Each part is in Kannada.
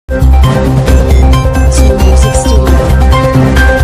to Music Studio.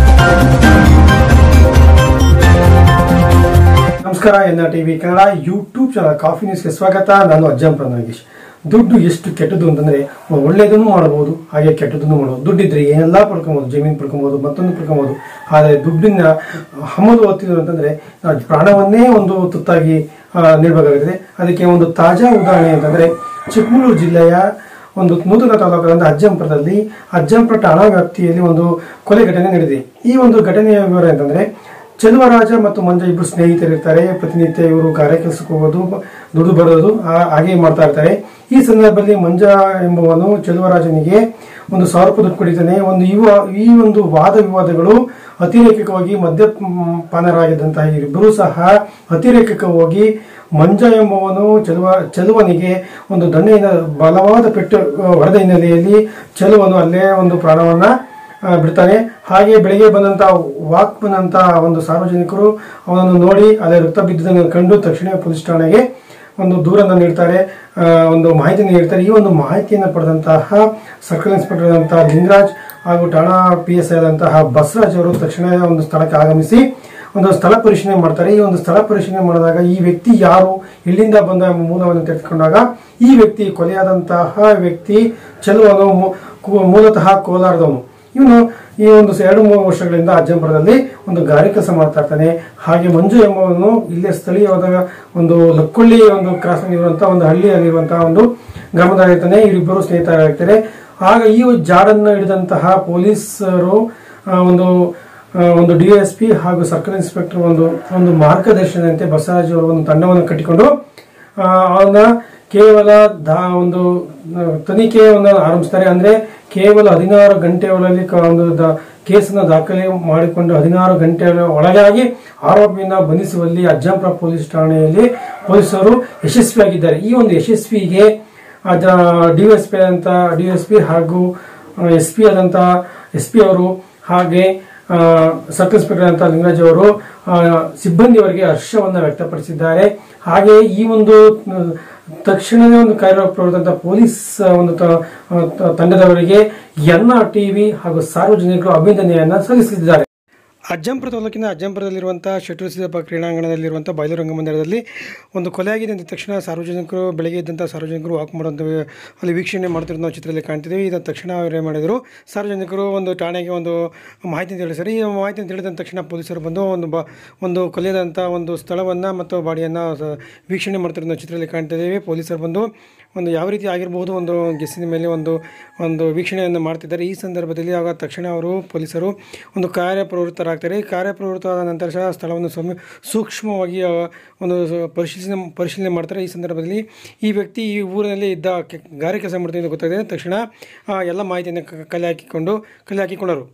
ನಮಸ್ಕಾರ N R TV Kannada YouTube channel coffee ನ್ಯೂಸ್ಗೆ ಸ್ವಾಗತ ನಾನು ಅಜ್ಜಂಪುರ ನಾಗೇಶ್ ದುಡ್ಡು ಎಷ್ಟು ಕೆಟ್ಟದ್ದು ಅಂತಂದ್ರೆ ಒಳ್ಳೆಯದನ್ನು ಮಾಡಬಹುದು ಹಾಗೆ ಕೆಟ್ಟದನ್ನು ಮಾಡಬಹುದು ದುಡ್ಡಿದ್ರೆ ಏನೆಲ್ಲ ಪಡ್ಕೊಬಹುದು ಜಮೀನು ಪಡ್ಕೊಬಹುದು ಮತ್ತೊಂದು ಪಡ್ಕೊಬಹುದು ಆದರೆ ದುಡ್ಡಿನ ಹಮ್ಮಲು ಹೊತ್ತಿದ್ರು ಅಂತಂದ್ರೆ ನಾವು ಪ್ರಾಣವನ್ನೇ ಒಂದು ತುತ್ತಾಗಿ ಆ, ನೀಡಬೇಕಾಗುತ್ತದೆ ಅದಕ್ಕೆ ಒಂದು ತಾಜಾ ಉದಾಹರಣೆ ಅಂತಂದ್ರೆ ಚಿಕ್ಕಮಗಳೂರು ಜಿಲ್ಲೆಯ ಒಂದು ನೂತನ ತಾಲೂಕಾದ ಅಜ್ಜಂಪುರದಲ್ಲಿ ಅಜ್ಜಂಪುರ ಠಾಣಾ ವ್ಯಾಪ್ತಿಯಲ್ಲಿ ಒಂದು ಕೊಲೆ ಘಟನೆ ನಡೆದಿದೆ ಈ ಒಂದು ಘಟನೆಯ ವಿವರ ಅಂತಂದ್ರೆ ಚೆಲುವರಾಜ ಮತ್ತು ಮಂಜ ಇಬ್ಬರು ಸ್ನೇಹಿತರಿರ್ತಾರೆ ಪ್ರತಿನಿತ್ಯ ಇವರು ಕಾರ್ಯ ಕೆಲಸಕ್ಕೆ ಹೋಗೋದು ದುಡ್ಡು ಬರೋದು ಆ- ಹಾಗೆ ಮಾಡ್ತಾ ಇರ್ತಾರೆ ಈ ಸಂದರ್ಭದಲ್ಲಿ ಮಂಜ ಎಂಬುವನು ಚೆಲುವರಾಜನಿಗೆ ಒಂದು ಸಾವಿರ ರೂಪಾಯಿ ದುಡ್ಡು ಕೊಡಿತಾನೆ ಒಂದು ಇವ ಈ ಒಂದು ವಾದ ವಿವಾದಗಳು ಅತಿರೇಕವಾಗಿ ಮದ್ಯಪಾನರಾಗಿದ್ದಂತಹ ಇವರಿಬ್ಬರು ಸಹ ಅತಿರೇಕಕ್ಕೆ ಹೋಗಿ ಮಂಜ ಎಂಬುವನು ಚೆಲುವ ಚೆಲುವನಿಗೆ ಒಂದು ದಂಡೆಯಿಂದ ಬಲವಾದ ಪೆಟ್ಟು ಆ, ಹೊಡೆದ ಹಿನ್ನೆಲೆಯಲ್ಲಿ ಚೆಲುವನು ಅಲ್ಲೇ ಒಂದು ಪ್ರಾಣವನ್ನ ಆ, ಬಿಡ್ತಾನೆ ಹಾಗೆ ಬೆಳಿಗ್ಗೆ ಬಂದಂತ ವಾಕ್ ಬಂದಂತ ಒಂದು ಸಾರ್ವಜನಿಕರು ಅವನನ್ನು ನೋಡಿ ಅಲ್ಲೇ ರಕ್ತ ಬಿದ್ದುದನ್ನು ಕಂಡು ತಕ್ಷಣ ಪೊಲೀಸ್ ಠಾಣೆಗೆ ಒಂದು ದೂರನ್ನು ನೀಡ್ತಾರೆ ಆ, ಒಂದು ಮಾಹಿತಿಯನ್ನು ನೀಡ್ತಾರೆ ಈ ಒಂದು ಮಾಹಿತಿಯನ್ನು ಪಡೆದಂತಹ ಸರ್ಕಲ್ ಇನ್ಸ್ಪೆಕ್ಟರ್ ಆದಂತಹ ಲಿಂಗರಾಜ್ ಹಾಗೂ ಠಾಣಾ ಪಿ ಎಸ್ ಐ ಆದಂತಹ ಬಸವರಾಜ್ ಅವರು ತಕ್ಷಣ ಒಂದು ಸ್ಥಳಕ್ಕೆ ಆಗಮಿಸಿ ಒಂದು ಸ್ಥಳ ಪರಿಶೀಲನೆ ಮಾಡ್ತಾರೆ ಈ ಒಂದು ಸ್ಥಳ ಪರಿಶೀಲನೆ ಮಾಡಿದಾಗ ಈ ವ್ಯಕ್ತಿ ಯಾರು ಇಲ್ಲಿಂದ ಬಂದ ಎಂಬ ಮೂಲವನ್ನು ತೆಗೆದುಕೊಂಡಾಗ ಈ ವ್ಯಕ್ತಿ ಕೊಲೆಯಾದಂತಹ ವ್ಯಕ್ತಿ ಚೆಲುವನು ಮೂ- ಕು- ಮೂಲತಃ ಕೋಲಾರದವನು ಇವನು ಈ ಒಂದು ಎರಡು ಮೂರು ವರ್ಷಗಳಿಂದ ಅಜ್ಜಂಪುರದಲ್ಲಿ ಒಂದು ಗಾರೆ ಕೆಲಸ ಮಾಡ್ತಾ ಇರ್ತಾನೆ ಹಾಗೆ ಮಂಜು ಎಂಬವನು ಇಲ್ಲೇ ಸ್ಥಳೀಯವಾದ ಒಂದು ಲಕ್ಕೊಳ್ಳಿ ಒಂದು ಕ್ರಾಸ್ ಇರುವಂತಹ ಒಂದು ಹಳ್ಳಿಯಲ್ಲಿರುವಂತಹ ಒಂದು ಗ್ರಾಮದಲ್ಲಿರ್ತಾನೆ ಇವರಿಬ್ಬರು ಸ್ನೇಹಿತರಾಗಿರ್ತಾರೆ ಆಗ ಈ ಜಾಡನ್ನು ಹಿಡಿದಂತಹ ಪೊಲೀಸರು ಆ, ಒಂದು ಆ, ಒಂದು ಡಿ ಎಸ್ ಪಿ ಹಾಗೂ ಸರ್ಕಲ್ ಇನ್ಸ್ಪೆಕ್ಟರ್ ಒಂದು ಒಂದು ಮಾರ್ಗದರ್ಶನದಂತೆ ಬಸವರಾಜ್ ಅವರು ಒಂದು ತಂಡವನ್ನು ಕಟ್ಟಿಕೊಂಡು ಆ, ಅವನ ಕೇವಲ ದಾ ಒಂದು ಆ, ತನಿಖೆಯನ್ನು ಆರಂಭಿಸ್ತಾರೆ ಅಂದ್ರೆ ಕೇವಲ ಹದಿನಾರು ಗಂಟೆಗಳಲ್ಲಿ ಕ- ಒಂದು ದ- ಕೇಸನ್ನು ದಾಖಲೆ ಮಾಡಿಕೊಂಡು ಹದಿನಾರು ಗಂಟೆಗಳ ಒಳಗಾಗಿ ಆರೋಪಿಯನ್ನು ಬಂಧಿಸುವಲ್ಲಿ ಅಜ್ಜಂಪುರ ಪೊಲೀಸ್ ಠಾಣೆಯಲ್ಲಿ ಪೊಲೀಸರು ಯಶಸ್ವಿಯಾಗಿದ್ದಾರೆ ಈ ಒಂದು ಯಶಸ್ವಿಗೆ ಅದ ಡಿಎಸ್ಪಿ ಆದಂತ ಡಿಎಸ್ಪಿ ಹಾಗೂ ಎಸ್ ಪಿ ಆದಂತ ಎಸ್ ಪಿ ಅವರು ಹಾಗೆ ಆ, ಸರ್ಕಲ್ ಇನ್ಸ್ಪೆಕ್ಟರ್ ಅಂತ ಲಿಂಗರಾಜ್ ಅವರು ಆ, ಸಿಬ್ಬಂದಿಯವರಿಗೆ ಹರ್ಷವನ್ನು ವ್ಯಕ್ತಪಡಿಸಿದ್ದಾರೆ ಹಾಗೆ ಈ ಒಂದು ಆ, ತಕ್ಷಣವೇ ಒಂದು ಕಾರ್ಯಪ್ರವೃತ್ತ ಪೊಲೀಸ್ ಒಂದು ತ- ತ- ತಂಡದವರಿಗೆ ಎನ್ ಆರ್ ಟಿವಿ ಹಾಗೂ ಸಾರ್ವಜನಿಕರು ಅಭಿನಂದನೆಯನ್ನ ಸಲ್ಲಿಸಿದ್ದಾರೆ ಅಜ್ಜಂಪುರ ತಾಲೂಕಿನ ಅಜ್ಜಂಪುರದಲ್ಲಿರುವಂಥ ಶೆಟ್ಟೂರು ಸಿದ್ದಪ್ಪ ಕ್ರೀಡಾಂಗಣದಲ್ಲಿರುವಂಥ ಬಯಲು ರಂಗಮಂದಿರದಲ್ಲಿ ಒಂದು ಕೊಲೆಯಾಗಿದೆ ಅಂದ ತಕ್ಷಣ ಸಾರ್ವಜನಿಕರು ಬೆಳಗ್ಗೆ ಇದ್ದಂಥ ಸಾರ್ವಜನಿಕರು ವಾಕ್ ಮಾಡುವಂಥ ಅಲ್ಲಿ ವೀಕ್ಷಣೆ ಮಾಡ್ತಿರೋದು ನಾವು ಚಿತ್ರದಲ್ಲಿ ಕಾಣ್ತಿದ್ದೀವಿ ಇದನ್ನು ತಕ್ಷಣ ಅವರು ಏನು ಮಾಡಿದರು ಸಾರ್ವಜನಿಕರು ಒಂದು ಠಾಣೆಗೆ ಒಂದು ಮಾಹಿತಿ ತಿಳಿಸಿದ್ದಾರೆ ಈ ಮಾಹಿತಿ ತಿಳಿದ ತಕ್ಷಣ ಪೊಲೀಸರು ಬಂದು ಒಂದು ಬ ಒಂದು ಕೊಲೆಯಾದಂಥ ಒಂದು ಸ್ಥಳವನ್ನು ಮತ್ತು ಬಾಡಿಯನ್ನು ವೀಕ್ಷಣೆ ಮಾಡ್ತಿರೋದು ನಾವು ಚಿತ್ರದಲ್ಲಿ ಕಾಣ್ತಿದ್ದೀವಿ ಪೊಲೀಸರು ಬಂದು ಒಂದು ಯಾವ ರೀತಿ ಆಗಿರಬಹುದು ಒಂದು ಗೆಸ್ಸಿನ ಮೇಲೆ ಒಂದು ಒಂದು ವೀಕ್ಷಣೆಯನ್ನು ಮಾಡ್ತಿದ್ದಾರೆ ಈ ಸಂದರ್ಭದಲ್ಲಿ ಆಗ ತಕ್ಷಣ ಅವರು ಪೊಲೀಸರು ಒಂದು ಕಾರ್ಯಪ್ರವೃತ್ತರಾಗ್ತಾರೆ ಈ ಕಾರ್ಯಪ್ರವೃತ್ತರಾದ ನಂತರ ಸಹ ಸ್ಥಳವನ್ನು ಸ್ವಾಮಿ ಸೂಕ್ಷ್ಮವಾಗಿ ಆ, ಒಂದು ಸ- ಪರಿಶೀಲನೆ ಪರಿಶೀಲನೆ ಮಾಡ್ತಾರೆ ಈ ಸಂದರ್ಭದಲ್ಲಿ ಈ ವ್ಯಕ್ತಿ ಈ ಊರಿನಲ್ಲಿ ಇದ್ದ ಕೆ- ಗಾರೆ ಕೆಲಸ ಮಾಡ್ತೀನಿ ಅಂತ ಗೊತ್ತಾಗಿದೆ ತಕ್ಷಣ ಆ, ಎಲ್ಲ ಮಾಹಿತಿಯನ್ನು ಕ- ಕಲೆ ಹಾಕಿಕೊಂಡು ಕಲೆ ಹಾಕಿಕೊಂಡರು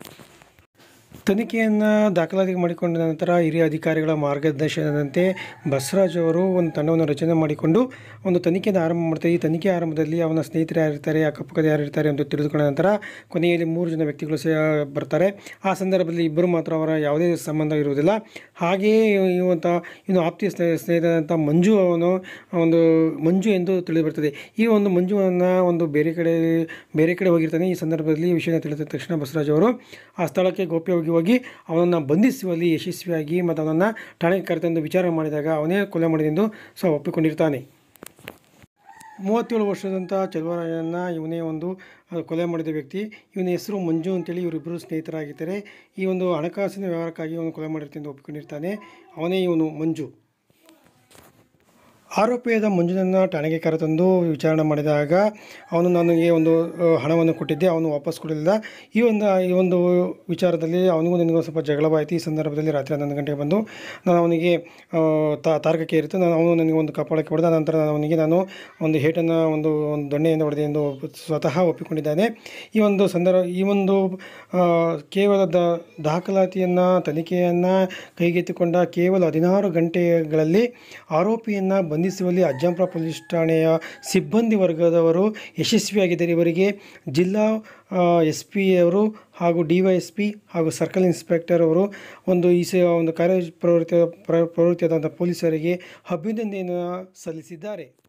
ತನಿಖೆಯನ್ನು ದಾಖಲಾತಿ ಮಾಡಿಕೊಂಡ ನಂತರ ಹಿರಿಯ ಅಧಿಕಾರಿಗಳ ಮಾರ್ಗದರ್ಶನದಂತೆ ಬಸವರಾಜ್ ಅವರು ಒಂದು ತಂಡವನ್ನು ರಚನೆ ಮಾಡಿಕೊಂಡು ಒಂದು ತನಿಖೆಯನ್ನು ಆರಂಭ ಮಾಡ್ತಾರೆ ಈ ತನಿಖೆ ಆರಂಭದಲ್ಲಿ ಅವನ ಸ್ನೇಹಿತರು ಯಾರಿರ್ತಾರೆ ಅಕ್ಕಪಕ್ಕದ ಯಾರಿರ್ತಾರೆ ಅಂತ ತಿಳಿದುಕೊಂಡ ನಂತರ ಕೊನೆಯಲ್ಲಿ ಮೂರು ಜನ ವ್ಯಕ್ತಿಗಳು ಸಹ ಬರ್ತಾರೆ ಆ ಸಂದರ್ಭದಲ್ಲಿ ಇಬ್ಬರು ಮಾತ್ರ ಅವರ ಯಾವುದೇ ಸಂಬಂಧ ಇರುವುದಿಲ್ಲ ಹಾಗೆಯೇ ಇವಂಥ ಇನ್ನು ಆಪ್ತಿಯ ಸ್ನೇಹ ಸ್ನೇಹಿತರಂಥ ಮಂಜು ಅವನು ಒಂದು ಮಂಜು ಎಂದು ತಿಳಿದು ಬರ್ತದೆ ಈ ಒಂದು ಮಂಜುವನ್ನು ಒಂದು ಬೇರೆ ಕಡೆ ಬೇರೆ ಕಡೆ ಹೋಗಿರ್ತಾನೆ ಈ ಸಂದರ್ಭದಲ್ಲಿ ಈ ವಿಷಯನ ತಿಳಿದ ತಕ್ಷಣ ಬಸವರಾಜ್ ಅವರು ಆ ಸ್ಥಳಕ್ಕೆ ಗೋಪ್ಯವಾಗಿ ಹೋಗಿ ಅವನನ್ನು ಬಂಧಿಸುವಲ್ಲಿ ಯಶಸ್ವಿಯಾಗಿ ಮತ್ತು ಅವನನ್ನು ಠಾಣೆಗೆ ಕರೆತಂದು ವಿಚಾರಣೆ ಮಾಡಿದಾಗ ಅವನೇ ಕೊಲೆ ಮಾಡಿದೆಂದು ಸಹ ಒಪ್ಪಿಕೊಂಡಿರ್ತಾನೆ ಮೂವತ್ತೇಳು ವರ್ಷದಂಥ ಚೆಲುವರಾಯನ ಇವನೇ ಒಂದು ಆ, ಕೊಲೆ ಮಾಡಿದ ವ್ಯಕ್ತಿ ಇವನ ಹೆಸರು ಮಂಜು ಅಂತೇಳಿ ಇವರಿಬ್ಬರು ಸ್ನೇಹಿತರಾಗಿದ್ದಾರೆ ಈ ಒಂದು ಹಣಕಾಸಿನ ವ್ಯವಹಾರಕ್ಕಾಗಿ ಅವನು ಕೊಲೆ ಮಾಡಿರ್ತೀನಿ ಎಂದು ಒಪ್ಪಿಕೊಂಡಿರ್ತಾನೆ ಅವನೇ ಇವನು ಮಂಜು ಆರೋಪಿಯಾದ ಮಂಜುನನ್ನು ಠಾಣೆಗೆ ಕರೆತಂದು ವಿಚಾರಣೆ ಮಾಡಿದಾಗ ಅವನು ನನಗೆ ಒಂದು ಆ, ಹಣವನ್ನು ಕೊಟ್ಟಿದ್ದೆ ಅವನು ವಾಪಸ್ ಕೊಡಲಿಲ್ಲ ಈ ಒಂದು ಈ ಒಂದು ವಿಚಾರದಲ್ಲಿ ಅವನಿಗೂ ನನಗೂ ಸ್ವಲ್ಪ ಜಗಳವಾಯಿತು ಈ ಸಂದರ್ಭದಲ್ಲಿ ರಾತ್ರಿ ಹನ್ನೊಂದು ಗಂಟೆಗೆ ಬಂದು ನಾನು ಅವನಿಗೆ ಆ, ತಾ ತಾರಕಕ್ಕೆ ಇರುತ್ತೆ ನಾನು ಅವನು ನನಗೆ ಒಂದು ಕಪಾಳಕ್ಕೆ ಹೊಡೆದ ನಂತರ ನಾನು ಅವನಿಗೆ ನಾನು ಒಂದು ಹೇಟನ್ನು ಒಂದು ಒಂದು ದೊಣ್ಣೆಯಿಂದ ಹೊಡೆದೆ ಎಂದು ಸ್ವತಃ ಒಪ್ಪಿಕೊಂಡಿದ್ದಾನೆ ಈ ಒಂದು ಸಂದರ್ಭ ಈ ಒಂದು ಆ, ಕೇವಲ ದ ದಾಖಲಾತಿಯನ್ನು ತನಿಖೆಯನ್ನು ಕೈಗೆತ್ತಿಕೊಂಡ ಕೇವಲ ಹದಿನಾರು ಗಂಟೆಗಳಲ್ಲಿ ಆರೋಪಿಯನ್ನು ಬಂಧಿಸುವಲ್ಲಿ ಅಜ್ಜಂಪುರ ಪೊಲೀಸ್ ಠಾಣೆಯ ಸಿಬ್ಬಂದಿ ವರ್ಗದವರು ಯಶಸ್ವಿಯಾಗಿದ್ದಾರೆ ಇವರಿಗೆ ಜಿಲ್ಲಾ ಎಸ್ ಪಿ ಅವರು ಹಾಗೂ ಡಿ ವೈ ಎಸ್ ಪಿ ಹಾಗೂ ಸರ್ಕಲ್ ಇನ್ಸ್ಪೆಕ್ಟರ್ ಅವರು ಒಂದು ಈ ಸ ಒಂದು ಕಾರ್ಯ ಪ್ರವೃತ್ತಿ ಪ್ರವೃತ್ತಿಯಾದಂಥ ಪೊಲೀಸರಿಗೆ ಅಭಿನಂದನೆಯನ್ನು ಸಲ್ಲಿಸಿದ್ದಾರೆ